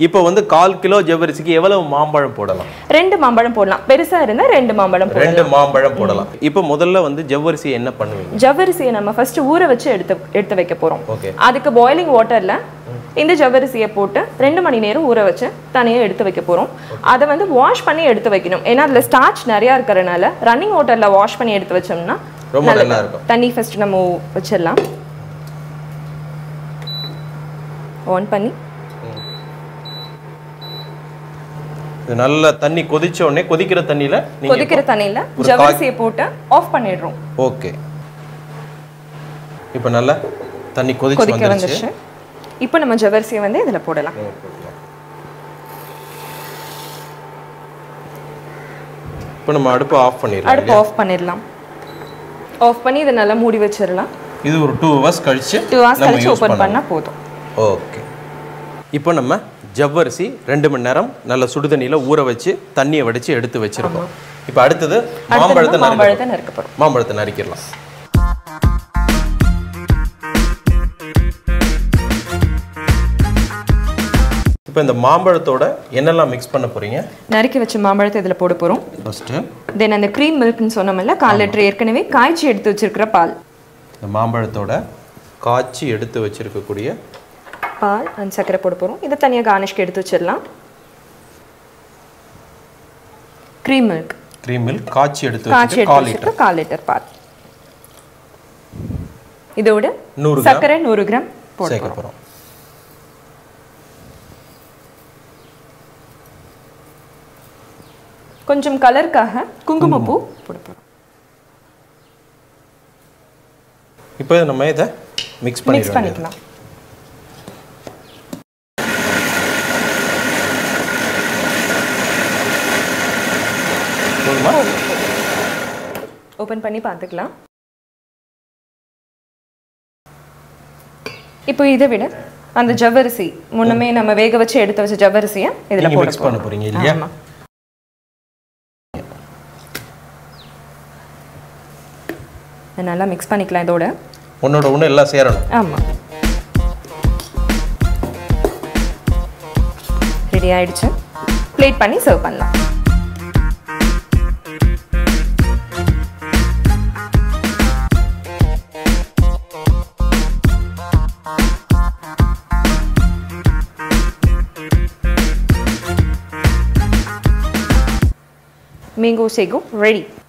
இப்போ வந்து கால் கிலோ ஜவ்வரிசிக்கு எவ்வளவு மாம்பழம் போடலாம் ரெண்டு மாம்பழம் போடலாம் பெருசா இருந்தா ரெண்டு மாம்பழம் போடலாம் ரெண்டு மாம்பழம் போடலாம் இப்போ முதல்ல வந்து ஜவ்வரிசி என்ன பண்ணுவீங்க ஜவ்வரிசியை நம்ம ஃபர்ஸ்ட் ஊற வச்சு எடுத்து எடுத்து வைக்க போறோம் ஓகே அதுக்கு பாய்லிங் வாட்டர்ல இந்த ஜவ்வரிசியை போட்டு ரெண்டு மணி நேரம் ஊற வச்சு தனியா எடுத்து வைக்க போறோம் அதை வந்து வாஷ் பண்ணி எடுத்து வைக்கணும் ஏன்னா அதுல ஸ்டார்ச் நிறைய இருக்கறனால ரன்னிங் வாட்டர்ல வாஷ் பண்ணி எடுத்து வச்சோம்னா ரொம்ப நல்லது. நல்லா இருக்கும் தண்ணி ஃபர்ஸ்ட் நம்ம வச்சிடலாம் ஆன் பண்ணி இது நல்லா தண்ணி கொதிச்ச உடனே கொதிக்கிற தண்ணியில நீங்க கொதிக்கிற தண்ணியில ஒரு ஜவ்வரிசியை போட்டு ஆஃப் பண்ணிடுறோம் ஓகே இப்போ நல்லா தண்ணி கொதிச்சு கொதிக்க வந்துருச்சு வந்துருச்சு இப்போ நம்ம ஜவ்வரிசியை வந்து இதுல போடலாம் இப்போ நம்ம அடுப்பை ஆஃப் பண்ணிடலாம் அடுப்பு ஆஃப் பண்ணிடலாம் ஆஃப் பண்ணி இதை நல்லா மூடி வச்சிடலாம் இது ஒரு டூ ஹவர்ஸ் கழிச்சு டூ ஹவர்ஸ் நம்ம கழிச்சு யூஸ் ஓப்பன் பண்ணலாம் பண்ணா போதும் ஓகே இப்போ நம்ம ஜவ்வரிசி ரெண்டு மணி நேரம் நல்ல சுடுதண்ணியில ஊற வச்சு தண்ணியை வடிச்சு எடுத்து வச்சிருக்கோம் இப்போ அடுத்தது மாம்பழத்தை அடுத்து நறுக்க மாம்பழத்தை நறுக்க போறோம் மாம்பழத்தை நறுக்கிடலாம் இப்போ இந்த மாம்பழத்தோட என்னெல்லாம் மிக்ஸ் பண்ண போறீங்க நறுக்கி வச்ச மாம்பழத்தை இதுல போட போறோம் ஃபர்ஸ்ட்டு தென் அந்த க்ரீம் மில்க்னு சொன்னோம்ல கால் லிட்டர் ஏற்கனவே காய்ச்சி எடுத்து வச்சிருக்கிற பால் இந்த மாம்பழத்தோட காய்ச்சி எடுத்து வச்சிருக்கக்கூடிய பால் அண்ட் சர்க்கரை போட போறோம் இதை தனியாக கார்னிஷ்க்கு எடுத்து வச்சிடலாம் க்ரீம் மில்க் க்ரீம் மில்க் காய்ச்சி எடுத்து காய்ச்சி வச்சுட்டு எடுத்து கால் லிட்டர் வச்சிருக்க கால் லிட்டர் பால் இதோட நூறு கிராம் சர்க்கரை நூறு கிராம் போட சேர்க்க போகிறோம் கொஞ்சம் கலருக்காக குங்குமப்பூ போட போறோம் இப்போ நம்ம இதை மிக்ஸ் மிக்ஸ் பண்ணிடுவோம் பண்ணிக்கலாம் போதுமா ஓப்பன் பண்ணி பார்த்துக்கலாம் இப்போ இதை விட அந்த ஜவ்வரிசி முன்னமே நம்ம வேக வச்சு எடுத்து வச்ச ஜவ்வரிசியை இதுல நீங்க போட மிக்ஸ் பண்ண போறீங்க இல்லையா ஆமா இதை நல்லா மிக்ஸ் பண்ணிக்கலாம் இதோட ஒன்னோட ஒன்று எல்லாம் சேரணும் ஆமா ரெடி ஆயிடுச்சு பிளேட் பண்ணி சர்வ் பண்ணலாம் மேங்கோ சேகோ ரெடி